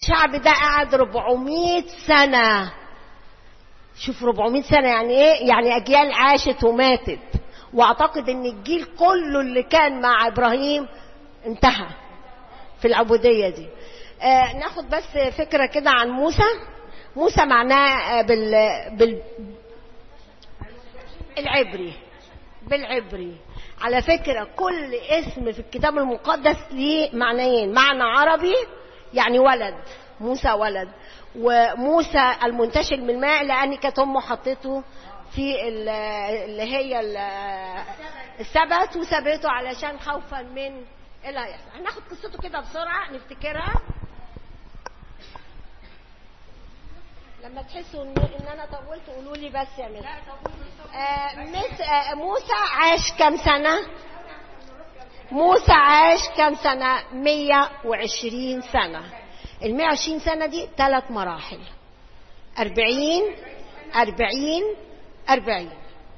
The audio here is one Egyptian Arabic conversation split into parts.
الشعب ده قعد 400 سنة شوف 400 سنة يعني ايه يعني اجيال عاشت وماتت واعتقد ان الجيل كله اللي كان مع ابراهيم انتهى في العبودية دي آه ناخد بس فكرة كده عن موسى موسى معناه بال, بال العبري بالعبري على فكرة كل اسم في الكتاب المقدس ليه معنيين معنى عربي يعني ولد موسى ولد وموسى المنتشل من الماء لأن كانت أمه حطته في اللي هي السبت وسابته علشان خوفا من ايه اللي هيحصل هناخد قصته كده بسرعة نفتكرها لما تحسوا ان, إن انا طولت قولوا لي بس يا مس آه مس آه موسى عاش كام سنة موسى عاش كام سنة 120 سنة ال 120 سنة دي ثلاث مراحل 40 40 40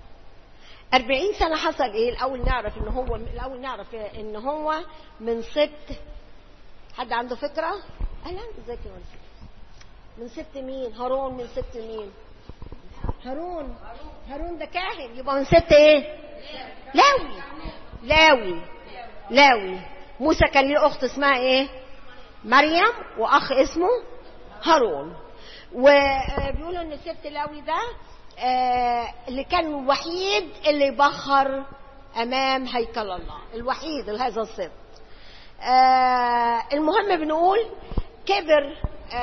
40 سنة حصل ايه الأول نعرف ان هو الأول نعرف ان هو من ست حد عنده فكرة؟ أهلا ازيك يا ولد من ست مين هارون من ست مين هارون هارون ده كاهن يبقى من ست ايه لاوي لاوي لاوي موسى كان ليه اخت اسمها ايه مريم واخ اسمه هارون وبيقولوا ان ست لاوي ده آه اللي كان الوحيد اللي يبخر امام هيكل الله الوحيد لهذا الست آه المهم بنقول كبر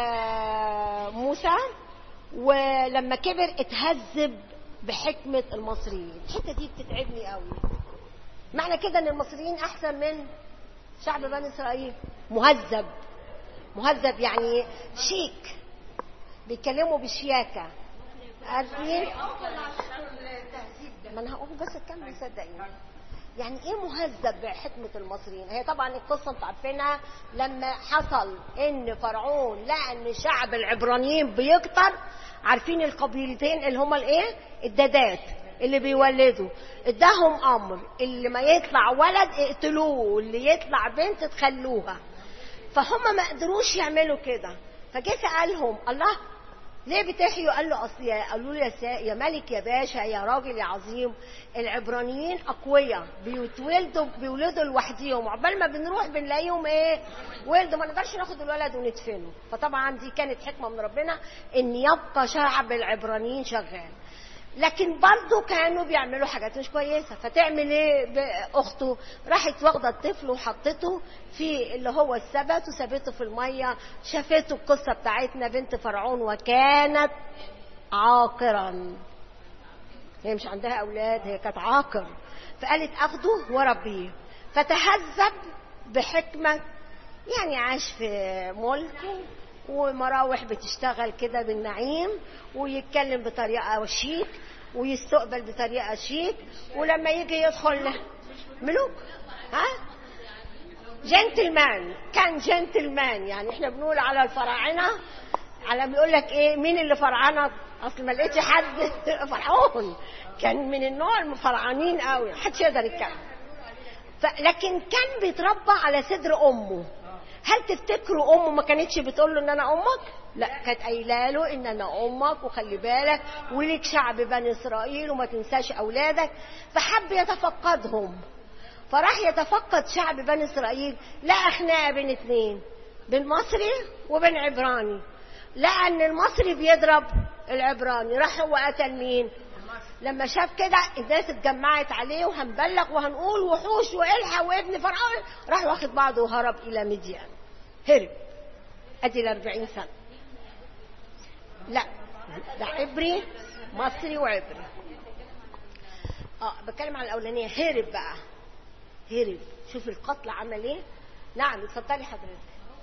آه موسى ولما كبر اتهذب بحكمة المصريين الحتة دي بتتعبني قوي معنى كده ان المصريين احسن من شعب بني اسرائيل مهذب مهذب يعني شيك بيتكلموا بشياكة عارفين ما انا هقول بس اكمل صدقيني يعني ايه مهذب بحكمة المصريين هي طبعا القصة انتوا عارفينها لما حصل ان فرعون لقى ان شعب العبرانيين بيكتر عارفين القبيلتين اللي هما الايه الدادات اللي بيولدوا اداهم امر اللي ما يطلع ولد اقتلوه واللي يطلع بنت تخلوها فهم ما قدروش يعملوا كده فجه سالهم الله ليه بتحيوا قال له اصل قالوا له يا, سا... يا ملك يا باشا يا راجل يا عظيم العبرانيين اقوياء بيتولدوا بيولدوا لوحديهم عقبال ما بنروح بنلاقيهم ايه ولدوا ما نقدرش ناخد الولد وندفنه فطبعا دي كانت حكمه من ربنا ان يبقى شعب العبرانيين شغال لكن برضه كانوا بيعملوا حاجات مش كويسه فتعمل ايه اخته راحت واخده الطفل وحطته في اللي هو السبت وسابته في الميه شافته القصه بتاعتنا بنت فرعون وكانت عاقرا هي مش عندها اولاد هي كانت عاقر فقالت اخده واربيه فتهذب بحكمه يعني عاش في ملك ومراوح بتشتغل كده بالنعيم ويتكلم بطريقه شيك ويستقبل بطريقه شيك ولما يجي يدخل ملوك ها جنتلمان كان جنتلمان يعني احنا بنقول على الفراعنه على بيقول لك ايه مين اللي فرعنه اصل ما لقيتش حد فرعون كان من النوع المفرعنين قوي محدش يقدر يتكلم لكن كان بيتربى على صدر امه هل تفتكروا امه ما كانتش بتقول له ان انا امك لا كانت قايله له ان انا امك وخلي بالك وليك شعب بني اسرائيل وما تنساش اولادك فحب يتفقدهم فراح يتفقد شعب بني اسرائيل لقى خناقه بين اتنين بين مصري وبين عبراني لقى ان المصري بيضرب العبراني راح هو قتل مين لما شاف كده الناس اتجمعت عليه وهنبلغ وهنقول وحوش والحى وابن فرعون راح واخد بعضه وهرب الى مديان هرب ادي الاربعين سنه لا ده عبري مصري وعبري اه بتكلم على الاولانيه هرب بقى هرب شوف القتل عمل ايه نعم اتفضلي حضرتك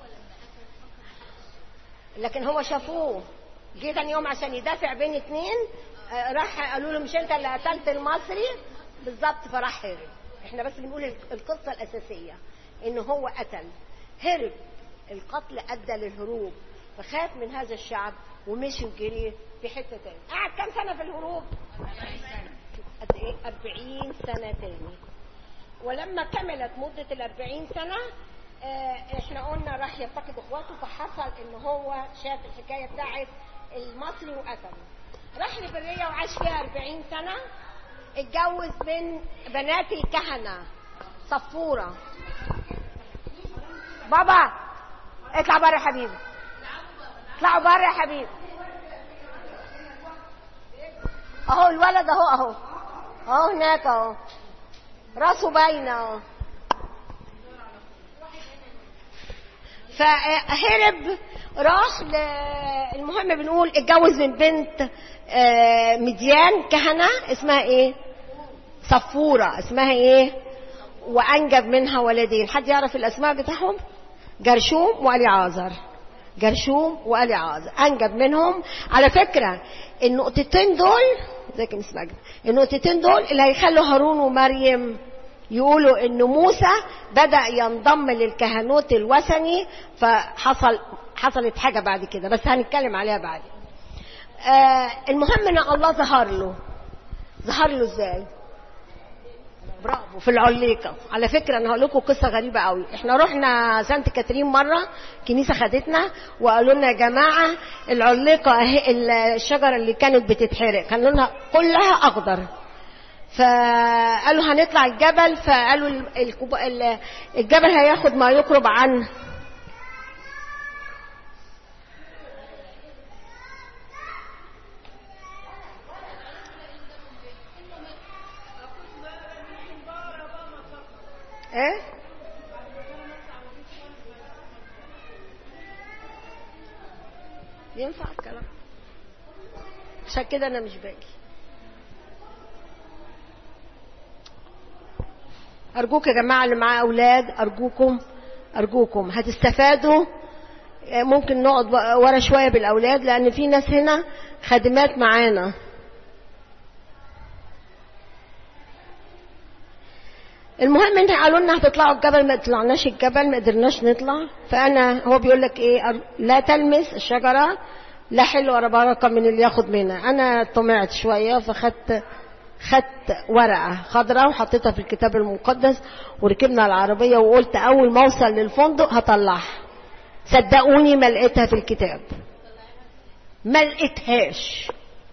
لكن هو شافوه جه تاني يوم عشان يدافع بين اتنين آه راح قالوا له مش انت اللي قتلت المصري بالظبط فراح هرب احنا بس بنقول القصه الاساسيه ان هو قتل هرب القتل ادى للهروب فخاف من هذا الشعب ومشي وجري في حته تاني قعد كام سنه في الهروب 40 سنه قد ايه 40 سنه تاني ولما كملت مده ال 40 سنه آه، احنا قلنا راح يفتقد اخواته فحصل ان هو شاف الحكايه بتاعت المصري وقتله راح لبريه وعاش فيها 40 سنه اتجوز من بنات الكهنه صفوره بابا اطلع بره يا حبيبي اطلعوا بره يا حبيبي اهو الولد اهو اهو اهو هناك اهو راسه باينه اهو فهرب راح ل... المهم بنقول اتجوز من بنت آه، مديان كهنة اسمها ايه صفورة اسمها ايه وانجب منها ولدين حد يعرف الاسماء بتاعهم جرشوم وألي عازر جرشوم وألي عازر انجب منهم على فكرة النقطتين دول ازيك يا مس ماجدة النقطتين دول اللي هيخلوا هارون ومريم يقولوا ان موسى بدا ينضم للكهنوت الوثني فحصل حصلت حاجه بعد كده بس هنتكلم عليها بعد آه المهم ان الله ظهر له ظهر له ازاي برافو في العليقه على فكره انا هقول لكم قصه غريبه قوي احنا رحنا سانت كاترين مره كنيسه خدتنا وقالوا لنا يا جماعه العليقه اهي الشجره اللي كانت بتتحرق كان لونها كلها اخضر فقالوا هنطلع الجبل فقالوا الكوب... الجبل هياخد ما يقرب عن ايه ينفع الكلام عشان كده انا مش باجي أرجوك يا جماعة اللي معاه أولاد أرجوكم أرجوكم هتستفادوا ممكن نقعد ورا شوية بالأولاد لأن في ناس هنا خادمات معانا المهم ان قالوا لنا هتطلعوا الجبل ما طلعناش الجبل ما قدرناش نطلع فانا هو بيقول لك ايه لا تلمس الشجره لا حل ولا بركه من اللي ياخد منها انا طمعت شويه فخدت خدت ورقة خضراء وحطيتها في الكتاب المقدس وركبنا العربية وقلت أول ما أوصل للفندق هطلعها صدقوني ما لقيتها في الكتاب ما لقيتهاش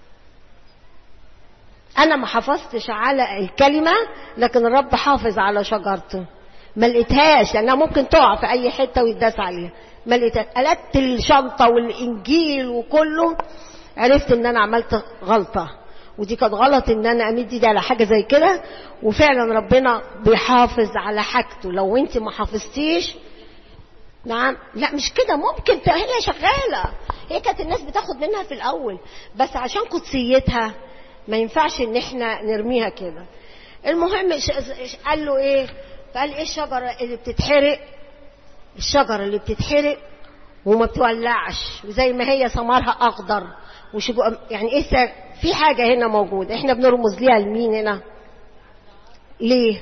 أنا ما حافظتش على الكلمة لكن الرب حافظ على شجرته ما لقيتهاش لأنها ممكن تقع في أي حتة ويتداس عليها ما لقيتهاش قلبت الشنطة والإنجيل وكله عرفت إن أنا عملت غلطة ودي كانت غلط ان انا امد ايدي على حاجه زي كده وفعلا ربنا بيحافظ على حاجته لو انت ما حافظتيش نعم لا مش كده ممكن هي شغاله هي كانت الناس بتاخد منها في الاول بس عشان قدسيتها ما ينفعش ان احنا نرميها كده المهم قال له ايه فقال ايه الشجره اللي بتتحرق الشجره اللي بتتحرق وما بتولعش وزي ما هي ثمرها اخضر وشجو يعني ايه سر في حاجة هنا موجودة احنا بنرمز ليها لمين هنا ليه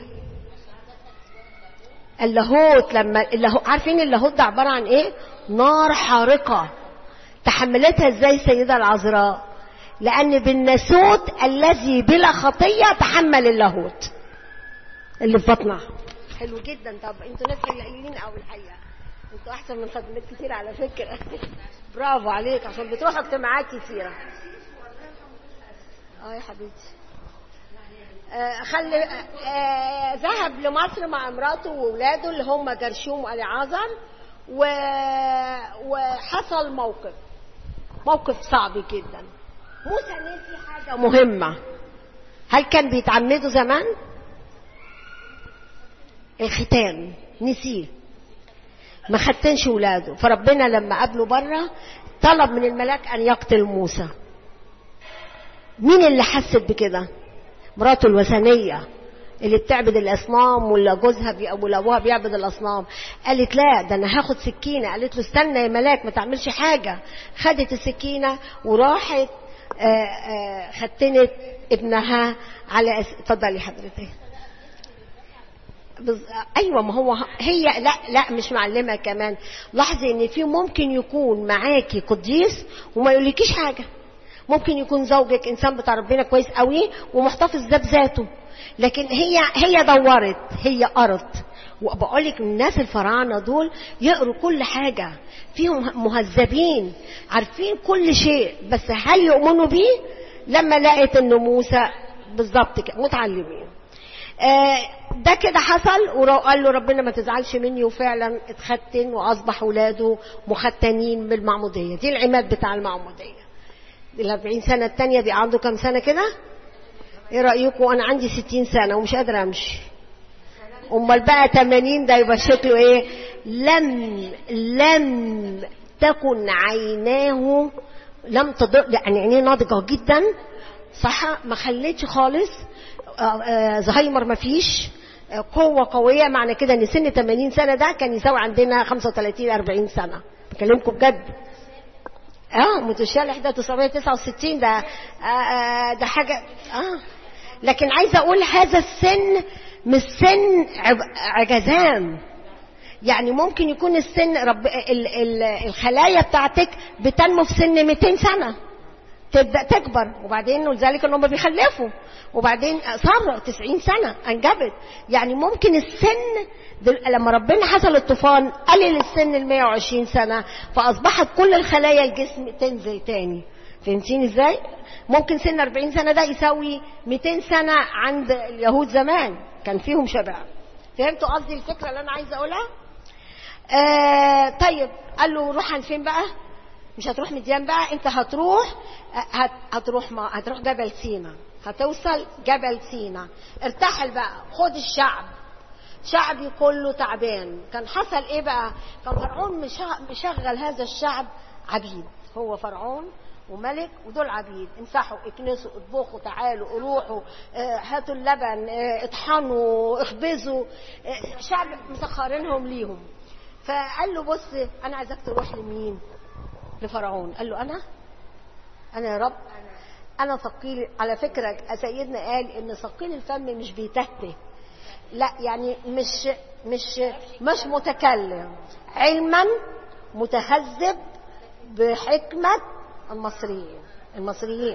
اللاهوت لما اللاهوت عارفين اللاهوت ده عبارة عن ايه نار حارقة تحملتها ازاي السيدة العذراء لان بالناسوت الذي بلا خطية تحمل اللاهوت اللي في بطنها حلو جدا طب انتوا ناس حلوين قوي الحقيقة انتوا احسن من خدمات كتير على فكرة برافو عليك عشان بتروح اجتماعات كتيرة اه يا حبيبتي آه خلي آه ذهب لمصر مع امراته واولاده اللي هم جرشوم والعازر و... وحصل موقف موقف صعب جدا موسى نسي حاجة مهمة هل كان بيتعمدوا زمان الختان نسيه ما ختنش ولاده فربنا لما قابله بره طلب من الملاك ان يقتل موسى مين اللي حست بكده مراته الوثنية اللي بتعبد الأصنام ولا جوزها بي ولا أبوها بيعبد الأصنام قالت لا ده أنا هاخد سكينة قالت له استنى يا ملاك ما تعملش حاجة خدت السكينة وراحت آآ آآ ختنت ابنها على اتفضلي حضرتك بز... ايوه ما هو هي لا لا مش معلمه كمان لاحظي ان في ممكن يكون معاكي قديس وما يقولكيش حاجه ممكن يكون زوجك انسان بتاع ربنا كويس قوي ومحتفظ ده بذاته لكن هي هي دورت هي قرت وبقول لك الناس الفراعنه دول يقروا كل حاجه فيهم مهذبين عارفين كل شيء بس هل يؤمنوا بيه لما لقيت ان موسى بالظبط كده متعلمين آه ده كده حصل وقال له ربنا ما تزعلش مني وفعلا اتختن واصبح ولاده مختنين بالمعموديه دي العماد بتاع المعموديه ال 40 سنه الثانيه بقى عنده كام سنه كده ايه رايكم انا عندي 60 سنه ومش قادره امشي امال بقى 80 ده يبقى شكله ايه لم لم تكن عيناه لم تضر يعني عينيه ناضجه جدا صح ما خليتش خالص زهايمر ما فيش قوة قوية معنى كده ان سن 80 سنة ده كان يساوي عندنا 35 40 سنة بكلمكم بجد اه متشالح ده 969 ده آه آه ده حاجة اه لكن عايزة اقول هذا السن مش سن عجزان يعني ممكن يكون السن رب ال ال الخلايا بتاعتك بتنمو في سن 200 سنة تبدا تكبر وبعدين ولذلك ان هم بيخلفوا وبعدين صار 90 سنه انجبت يعني ممكن السن لما ربنا حصل الطوفان قلل السن ل 120 سنه فاصبحت كل الخلايا الجسم تنزل تاني فهمتيني ازاي؟ ممكن سن 40 سنه ده يساوي 200 سنه عند اليهود زمان كان فيهم شباب فهمتوا قصدي الفكره اللي انا عايزه اقولها؟ آه طيب قال له روح عند فين بقى؟ مش هتروح مديان بقى انت هتروح هت هتروح ما هتروح جبل سينا هتوصل جبل سينا ارتحل بقى خد الشعب شعبي كله تعبان كان حصل ايه بقى كان فرعون مشغل هذا الشعب عبيد هو فرعون وملك ودول عبيد امسحوا اكنسوا اطبخوا تعالوا روحوا اه هاتوا اللبن اه اطحنوا اخبزوا اه شعب مسخرينهم ليهم فقال له بص انا عايزك تروح لمين لفرعون قال له انا انا يا رب انا ثقيل على فكره سيدنا قال ان ثقيل الفم مش بيتهته لا يعني مش مش مش متكلم علما متهذب بحكمه المصريين المصريين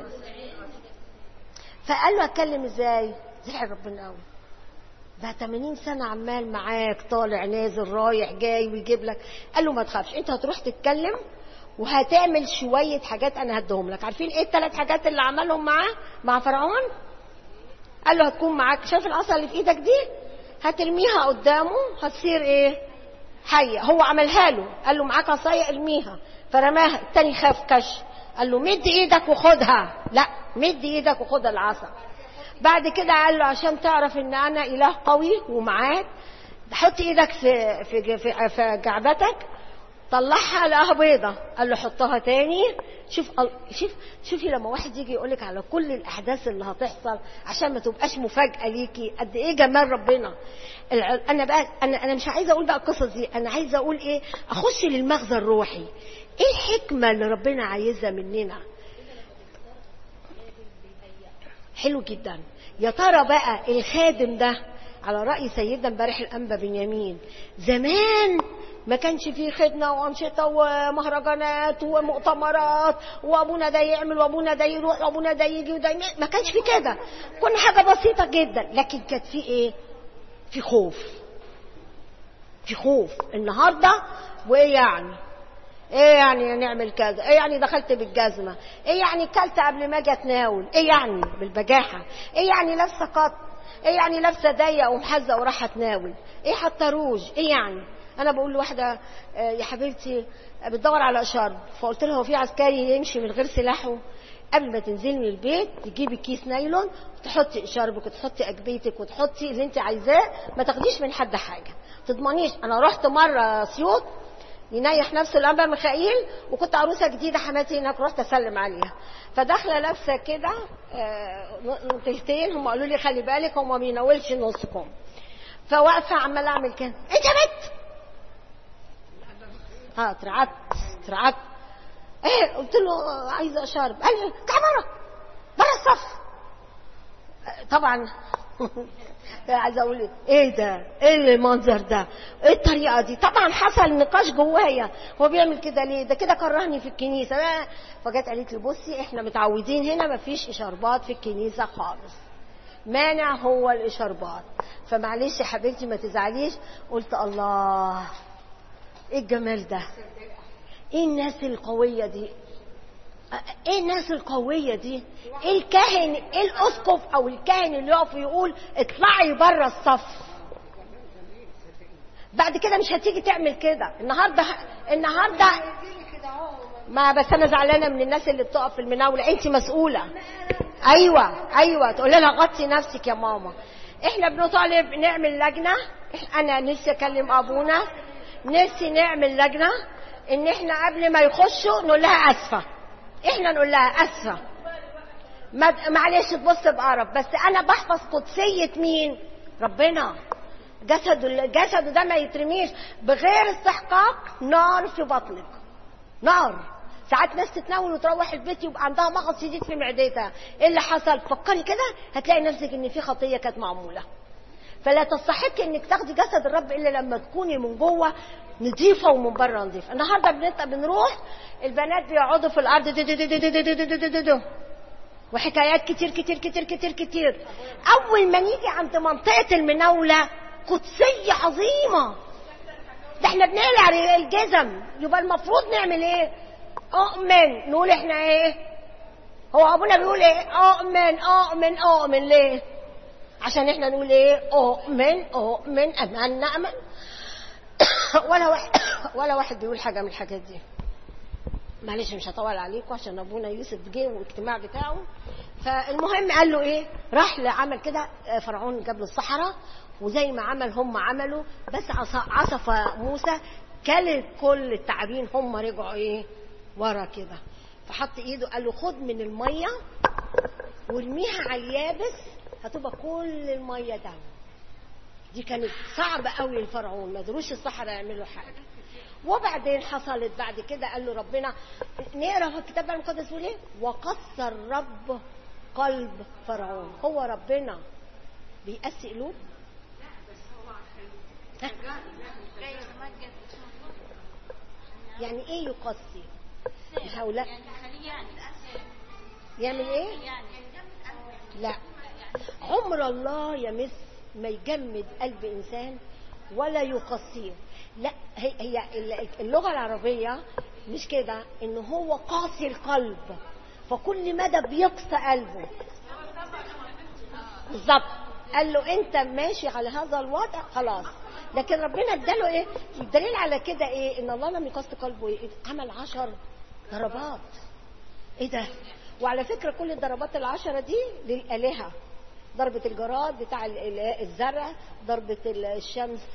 فقال له اتكلم ازاي زعل ربنا قوي بقى 80 سنة عمال معاك طالع نازل رايح جاي ويجيب لك قال له ما تخافش انت هتروح تتكلم وهتعمل شوية حاجات أنا هديهم لك عارفين إيه الثلاث حاجات اللي عملهم معاه مع فرعون قال له هتكون معاك شايف العصا اللي في إيدك دي هترميها قدامه هتصير إيه حية هو عملها له قال له معاك عصاية ارميها فرماها التاني خاف كش قال له مد ايدك وخدها لا مد ايدك وخد العصا بعد كده قال له عشان تعرف ان انا اله قوي ومعاك حط ايدك في في في, في جعبتك طلعها لقاها بيضة قال له حطها تاني شوف شوف شوفي لما واحد يجي يقولك على كل الاحداث اللي هتحصل عشان ما تبقاش مفاجاه ليكي قد ايه جمال ربنا انا بقى انا انا مش عايزه اقول بقى القصص دي انا عايزه اقول ايه اخش للمغزى الروحي ايه الحكمه اللي ربنا عايزها مننا حلو جدا يا ترى بقى الخادم ده على رأي سيدنا امبارح الأنبا بنيامين زمان ما كانش فيه خدمة وأنشطة ومهرجانات ومؤتمرات وأبونا ده يعمل وأبونا ده يروح وأبونا ده يجي وده ما كانش في كده كنا حاجة بسيطة جدا لكن كانت في إيه؟ في خوف في خوف النهاردة وإيه يعني؟ ايه يعني نعمل كذا ايه يعني دخلت بالجزمه ايه يعني كلت قبل ما اجي اتناول ايه يعني بالبجاحه ايه يعني لابسه قط ايه يعني لابسه ضيق ومحزه وراح اتناول ايه حتى روج ايه يعني انا بقول لواحده آه يا حبيبتي بتدور على شرب فقلت لها هو في عسكري يمشي من غير سلاحه قبل ما تنزلي من البيت تجيبي كيس نايلون وتحطي شربك وتحطي اجبيتك وتحطي اللي انت عايزاه ما تاخديش من حد حاجه تضمنيش انا رحت مره اسيوط ينيح نفسه الانبا ميخائيل وكنت عروسه جديده حماتي هناك رحت اسلم عليها فداخله لابسه كده تلتين هم قالوا لي خلي بالك هم ما بيناولش نصكم فواقفه عماله اعمل كده انت يا بنت ها اترعبت اترعبت ايه قلت له عايزه شرب قال لي تعال بره بره الصف طبعا عايزه اقول ايه ده ايه المنظر ده ايه الطريقه دي طبعا حصل نقاش جوايا هو بيعمل كده ليه ده كده كرهني في الكنيسه فجت قالت لي بصي احنا متعودين هنا مفيش اشاربات في الكنيسه خالص مانع هو الاشاربات فمعلش يا حبيبتي ما تزعليش قلت الله ايه الجمال ده ايه الناس القويه دي ايه الناس القويه دي ايه الكاهن ايه الاسقف او الكاهن اللي يقف يقول اطلعي بره الصف بعد كده مش هتيجي تعمل كده النهارده النهارده ما بس انا زعلانه من الناس اللي بتقف في المناوله انت مسؤوله ايوه ايوه تقول لها غطي نفسك يا ماما احنا بنطالب نعمل لجنه انا نفسي اكلم ابونا نفسي نعمل لجنه ان احنا قبل ما يخشوا نقول لها اسفه احنا نقول لها اسفه معلش تبص بقرف بس انا بحفظ قدسيه مين ربنا جسده جسده ده ما يترميش بغير استحقاق نار في بطنك نار ساعات ناس تتناول وتروح البيت يبقى عندها مغص شديد في معدتها ايه اللي حصل فكري كده هتلاقي نفسك ان في خطيه كانت معموله فلا تستحق انك تاخدي جسد الرب الا لما تكوني من جوه نظيفه ومن بره نظيفه النهارده بنت بنروح البنات بيقعدوا في الارض دو دو دو دو دو دو دو دو دو وحكايات كتير كتير كتير كتير كتير اول ما نيجي عند منطقه المناوله قدسيه عظيمه ده احنا بنقلع الجزم يبقى المفروض نعمل ايه اؤمن نقول احنا ايه هو ابونا بيقول ايه اؤمن اؤمن اؤمن ليه عشان احنا نقول ايه اؤمن اؤمن امان نامن ولا واحد ولا واحد بيقول حاجه من الحاجات دي معلش مش هطول عليكم عشان ابونا يوسف جه والاجتماع بتاعه فالمهم قال له ايه راح لعمل كده فرعون جاب له الصحراء وزي ما عمل هم عملوا بس عصف موسى كلت كل التعابين هم رجعوا ايه ورا كده فحط ايده قال له خد من الميه وارميها على اليابس هتبقى كل الميه دم دي كانت صعبه قوي للفرعون ما قدروش الصحراء يعملوا حاجه وبعدين حصلت بعد كده قال له ربنا نقرا في الكتاب المقدس بيقول ايه وقص الرب قلب فرعون هو ربنا بيقسي قلوب يعني ايه يقسي هؤلاء يعمل ايه لا عمر الله يمس ما يجمد قلب انسان ولا يقسيه لا هي هي اللغه العربيه مش كده ان هو قاسي القلب فكل مدى بيقسى قلبه بالظبط قال له انت ماشي على هذا الوضع خلاص لكن ربنا اداله ايه الدليل على كده ايه ان الله لم يقص قلبه ايه عمل عشر ضربات ايه ده وعلى فكره كل الضربات العشره دي للالهه ضربة الجراد بتاع الزرع ضربة الشمس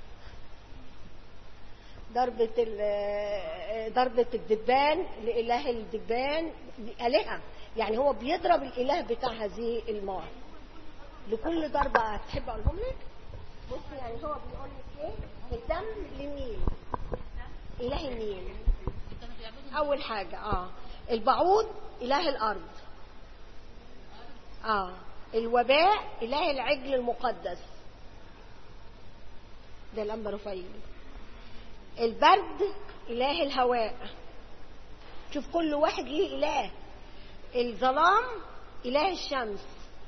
ضربة ضربة الدبان لإله الدبان آلهة يعني هو بيضرب الإله بتاع هذه النار لكل ضربة تحب أقولهم لك؟ بصي يعني هو بيقول لك إيه؟ الدم للنيل إله النيل أول حاجة آه البعوض إله الأرض آه الوباء إله العجل المقدس ده الأنبا رفيل البرد إله الهواء شوف كل واحد ليه إله الظلام إله الشمس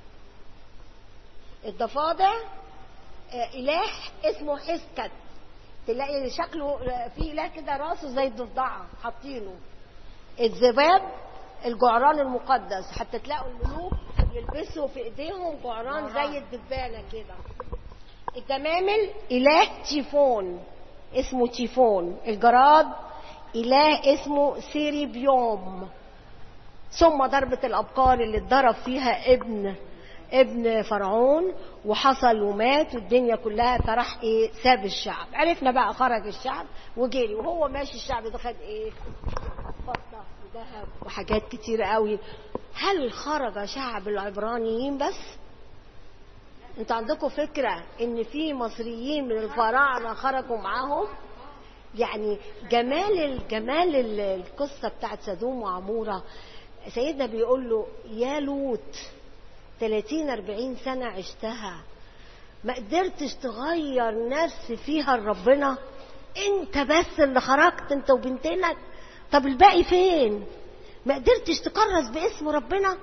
الضفادع إله اسمه حسكت تلاقي شكله في إله كده راسه زي الضفدعة حاطينه الذباب الجعران المقدس حتى تلاقوا الملوك يلبسوا في ايديهم جعران زي الدبانه كده الجمامل اله تيفون اسمه تيفون الجراد اله اسمه سيريبيوم ثم ضربة الأبقار اللي اتضرب فيها ابن ابن فرعون وحصل ومات والدنيا كلها فراح ايه ساب الشعب عرفنا بقى خرج الشعب وجري وهو ماشي الشعب ده خد ايه فضة وذهب وحاجات كتير قوي هل خرج شعب العبرانيين بس انتوا عندكم فكرة ان في مصريين من الفراعنة خرجوا معاهم يعني جمال الجمال القصة بتاعت سدوم وعمورة سيدنا بيقول له يا لوط 30 40 سنة عشتها ما قدرتش تغير نفس فيها لربنا انت بس اللي خرجت انت وبنتينك طب الباقي فين ما قدرتش تكرس باسم ربنا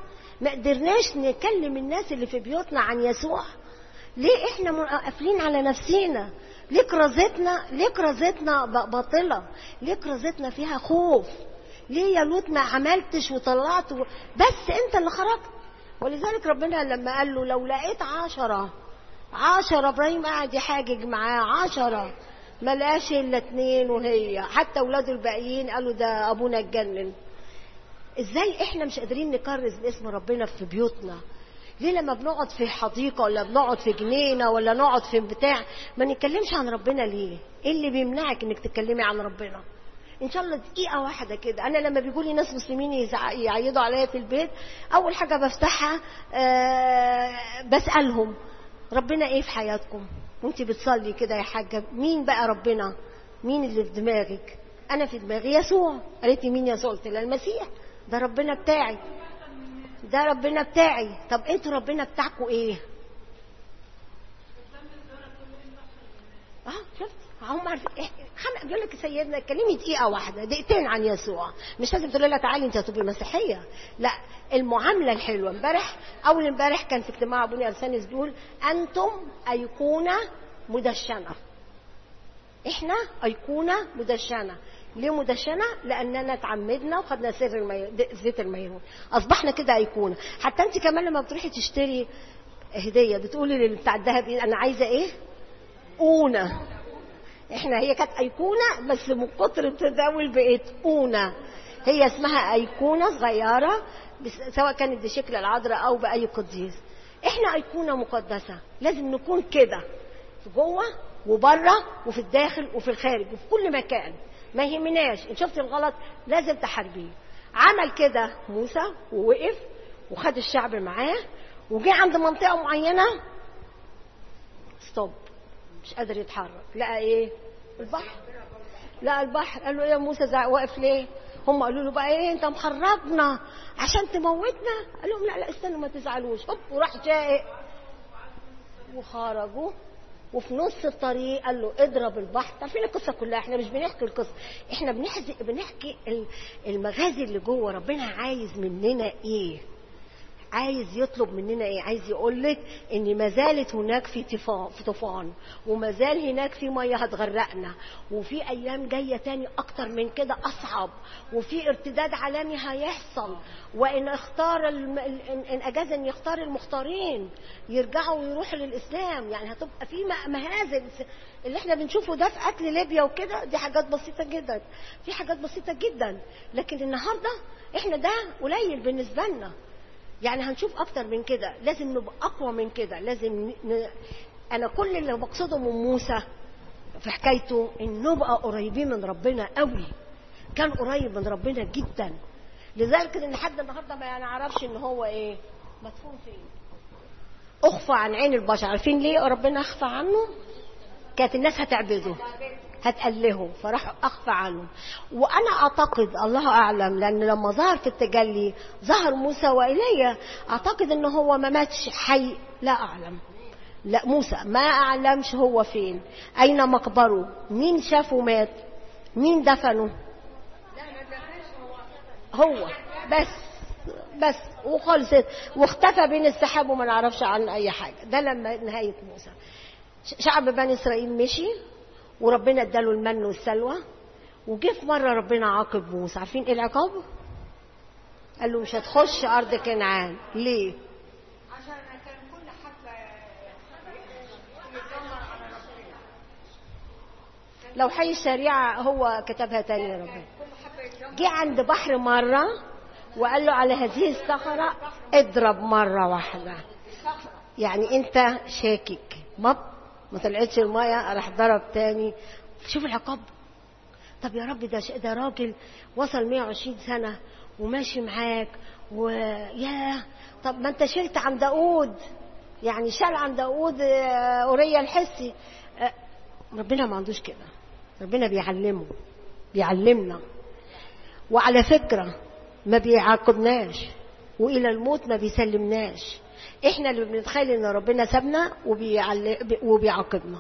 ما قدرناش نكلم الناس اللي في بيوتنا عن يسوع ليه احنا قافلين على نفسينا ليه كرازتنا ليه كرازتنا باطله ليه كرازتنا فيها خوف ليه يا لوط ما عملتش وطلعت و... بس انت اللي خرجت ولذلك ربنا لما قال له لو لقيت عشرة عشرة ابراهيم قاعد يحاجج معاه عشرة ما لقاش الا اتنين وهي حتى اولاده الباقيين قالوا ده ابونا اتجنن ازاي احنا مش قادرين نكرز باسم ربنا في بيوتنا ليه لما بنقعد في حديقة ولا بنقعد في جنينة ولا نقعد في بتاع ما نتكلمش عن ربنا ليه ايه اللي بيمنعك انك تتكلمي عن ربنا ان شاء الله دقيقه واحده كده انا لما بيقول لي ناس مسلمين يعيدوا عليا في البيت اول حاجه بفتحها أه بسالهم ربنا ايه في حياتكم وانت بتصلي كده يا حاجه مين بقى ربنا مين اللي في دماغك انا في دماغي يسوع قالت لي مين يسوع قلت لها المسيح ده ربنا بتاعي ده ربنا بتاعي طب انتوا ربنا بتاعكم ايه اه شفت هم عارفين خمق بيقول لك سيدنا كلمي دقيقه واحده دقيقتين عن يسوع مش لازم تقول لها تعالي انت هتبقي مسيحيه لا المعامله الحلوه امبارح اول امبارح كان في اجتماع ابونا ارسانس بيقول انتم ايقونه مدشنه احنا ايقونه مدشنه ليه مدشنه لاننا اتعمدنا وخدنا سر المي... زيت الميرون اصبحنا كده ايقونه حتى انت كمان لما بتروحي تشتري هديه بتقولي لبتاع الذهب انا عايزه ايه اونه احنا هي كانت ايقونه بس من كتر التداول بقت اونه هي اسمها ايقونه صغيره سواء كانت بشكل العذراء او باي قديس احنا ايقونه مقدسه لازم نكون كده في جوه وبره وفي الداخل وفي الخارج وفي كل مكان ما يهمناش ان شفت الغلط لازم تحاربيه عمل كده موسى ووقف وخد الشعب معاه وجه عند منطقه معينه ستوب مش قادر يتحرك لقى ايه البحر لقى البحر قال له ايه يا موسى واقف ليه هم قالوا له بقى ايه انت مخرجنا عشان تموتنا قال لهم لا لا استنوا ما تزعلوش هوب وراح جائع وخرجوا وفي نص الطريق قال له اضرب البحر عارفين القصه كلها احنا مش بنحكي القصه احنا بنحكي بنحكي المغازي اللي جوه ربنا عايز مننا ايه عايز يطلب مننا ايه عايز يقول لك ان ما زالت هناك في طوفان في طوفان وما زال هناك في ميه هتغرقنا وفي ايام جايه تاني اكتر من كده اصعب وفي ارتداد عالمي هيحصل وان اختار الم... ان اجاز ان يختار المختارين يرجعوا ويروحوا للاسلام يعني هتبقى في مهازل اللي احنا بنشوفه ده في قتل ليبيا وكده دي حاجات بسيطه جدا في حاجات بسيطه جدا لكن النهارده احنا ده قليل بالنسبه لنا يعني هنشوف اكتر من كده لازم نبقى اقوى من كده لازم ن... انا كل اللي بقصده من موسى في حكايته ان نبقى قريبين من ربنا قوي كان قريب من ربنا جدا لذلك ان لحد النهارده ما نعرفش ان هو ايه مدفون فين اخفى عن عين البشر عارفين ليه ربنا اخفى عنه كانت الناس هتعبده هتألهه فراح أخفى عنهم وأنا أعتقد الله أعلم لأن لما ظهر في التجلي ظهر موسى وإيليا أعتقد أنه هو ما ماتش حي لا أعلم لا موسى ما أعلمش هو فين أين مقبره مين شافه مات مين دفنه هو بس بس وخلصت واختفى بين السحاب وما نعرفش عنه أي حاجة ده لما نهاية موسى شعب بني إسرائيل مشي وربنا اداله المن والسلوى وجه في مره ربنا عاقب موسى عارفين ايه العقاب قال له مش هتخش ارض كنعان ليه عشان كان كل حبه لو حي الشريعه هو كتبها تاني يا ربنا جه عند بحر مره وقال له على هذه الصخره اضرب مره واحده يعني انت شاكك مب ما طلعتش الميه راح ضرب تاني شوف العقاب طب يا رب ده ده راجل وصل 120 سنه وماشي معاك ويا طب ما انت شلت عن داود يعني شال عن داود اوريا الحسي ربنا ما عندوش كده ربنا بيعلمه بيعلمنا وعلى فكره ما بيعاقبناش والى الموت ما بيسلمناش احنا اللي بنتخيل ان ربنا سابنا وبيعاقبنا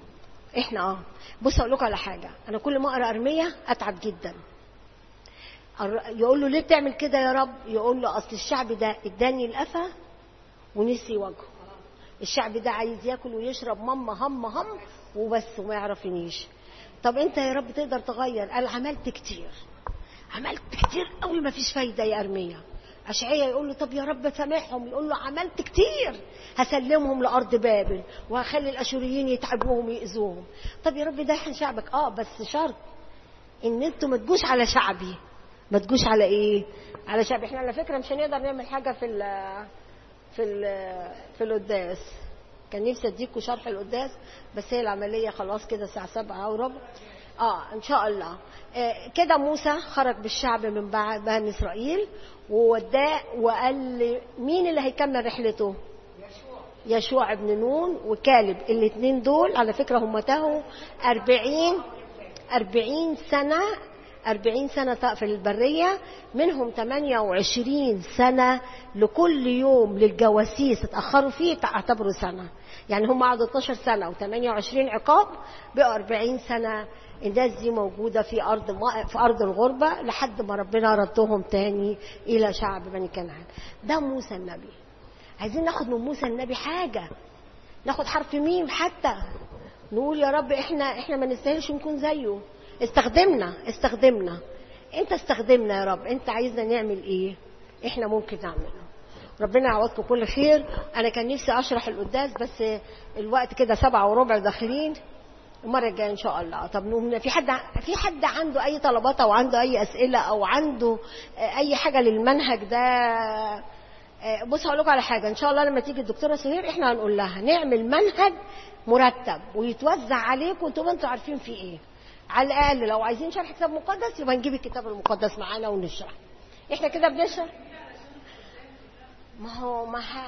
احنا اه بص اقول لكم على حاجه انا كل ما اقرا ارميه اتعب جدا يقول له ليه بتعمل كده يا رب يقول له اصل الشعب ده اداني القفا ونسي وجهه الشعب ده عايز ياكل ويشرب ماما هم هم وبس وما يعرفنيش طب انت يا رب تقدر تغير قال عملت كتير عملت كتير قوي ما فيش فايده يا ارميا اشعيا يقول له طب يا رب سامحهم يقول له عملت كتير هسلمهم لارض بابل وهخلي الاشوريين يتعبوهم ويأذوهم طب يا رب ده احنا شعبك اه بس شرط ان انتوا ما تجوش على شعبي ما تجوش على ايه على شعبي احنا على فكره مش هنقدر نعمل حاجه في ال في ال في القداس كان نفسي اديكوا شرح القداس بس هي العمليه خلاص كده الساعه سبعة وربع اه ان شاء الله آه كده موسى خرج بالشعب من بعد بني اسرائيل ووداه وقال لي مين اللي هيكمل رحلته يشوع بن نون وكالب الاثنين دول على فكرة هم تاهوا أربعين أربعين سنة أربعين سنة في البرية منهم 28 سنة لكل يوم للجواسيس اتأخروا فيه تعتبروا سنة يعني هم قعدوا 12 سنة و28 عقاب بقوا 40 سنة الناس دي موجودة في أرض ما في أرض الغربة لحد ما ربنا ردهم تاني إلى شعب بني كنعان ده موسى النبي عايزين ناخد من موسى النبي حاجة ناخد حرف ميم حتى نقول يا رب احنا احنا ما نستاهلش نكون زيه استخدمنا استخدمنا انت استخدمنا يا رب انت عايزنا نعمل ايه احنا ممكن نعمله ربنا يعوضكم كل خير انا كان نفسي اشرح القداس بس الوقت كده سبعة وربع داخلين المرة الجاية إن شاء الله طب نقوم في حد في حد عنده أي طلبات أو عنده أي أسئلة أو عنده أي حاجة للمنهج ده بص هقول لكم على حاجة إن شاء الله لما تيجي الدكتورة سهير إحنا هنقول لها نعمل منهج مرتب ويتوزع عليكم وانتوا انتوا عارفين فيه إيه على الأقل لو عايزين شرح كتاب مقدس يبقى نجيب الكتاب المقدس معانا ونشرح إحنا كده بنشرح ما هو ما ها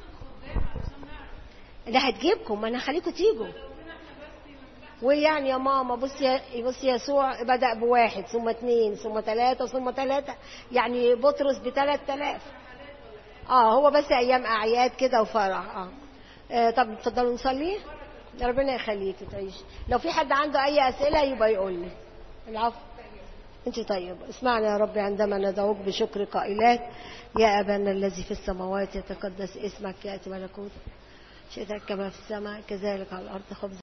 ده هتجيبكم ما انا هخليكم تيجوا ويعني يا ماما بص يا بص يسوع بدأ بواحد ثم اثنين ثم ثلاثة ثم ثلاثة يعني بطرس بثلاث آلاف اه هو بس أيام أعياد كده وفرح اه, آه طب اتفضلوا نصلي ربنا يخليك تعيش لو في حد عنده أي أسئلة يبقى يقول لي العفو انت طيب اسمعنا يا رب عندما ندعوك بشكر قائلات يا أبانا الذي في السماوات يتقدس اسمك يأتي ملكوت شئتك كما في السماء كذلك على الأرض خبز